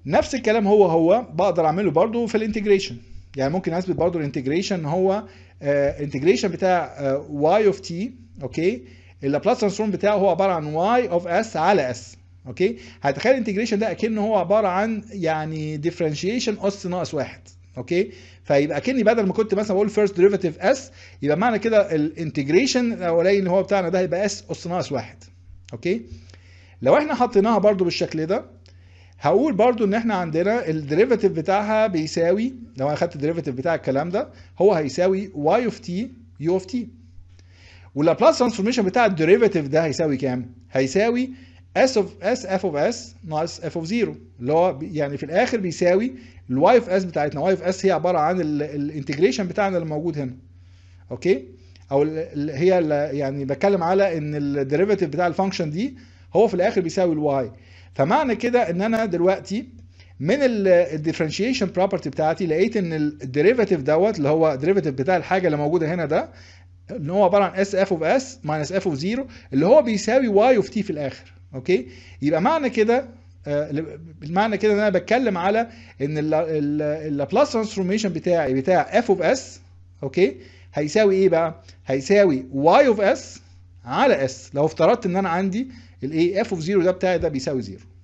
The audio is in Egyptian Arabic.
نفس الكلام هو هو بقدر اعمله برضو في الانتجريشن يعني ممكن اثبت برضو الانتجريشن هو انتجريشن بتاع واي اوف تي اوكي اللابلاس ترانسفورم بتاعه هو عباره عن واي اوف اس على اس اوكي هتخيل الانتجريشن ده اكنه هو عباره عن يعني ديفرنشيشن اس ناقص واحد اوكي فيبقى كاني بدل ما كنت مثلا بقول فيرست ديريفاتيف اس يبقى معنى كده الانتجريشن الاولاني اللي هو بتاعنا ده هيبقى اس اس ناقص واحد اوكي لو احنا حطيناها برضو بالشكل ده هقول برضو ان احنا عندنا الديريفاتيف بتاعها بيساوي لو انا خدت الديريفاتيف بتاع الكلام ده هو هيساوي y اوف تي يو اوف تي واللابلاس ترانسفورميشن بتاع الديريفاتيف ده هيساوي كام؟ هيساوي s اوف s f اوف s ناقص f اوف 0 اللي هو يعني في الاخر بيساوي الواي اوف اس بتاعتنا واي اوف اس هي عباره عن الانتجريشن بتاعنا اللي موجود هنا اوكي او ال- هي ال- يعني بتكلم على ان الديريفاتيف بتاع الفانكشن دي هو في الاخر بيساوي الواي فمعنى كده ان انا دلوقتي من الديفرنشيشن بروبرتي بتاعتي لقيت ان الديريفاتيف دوت اللي هو الديريفاتيف بتاع الحاجه اللي موجوده هنا ده اللي هو عباره عن اس اف اوف اس ماينس اف اوف 0 اللي هو بيساوي واي اوف تي في الاخر اوكي يبقى معنى كده آه، معنى كده ان انا بتكلم على ان اللابلاس ترانسفورميشن بتاعي بتاع اف اوف اس اوكي هيساوي ايه بقى هيساوي واي اوف اس على اس لو افترضت ان انا عندي الايه اف اوف 0 ده بتاعي ده بيساوي 0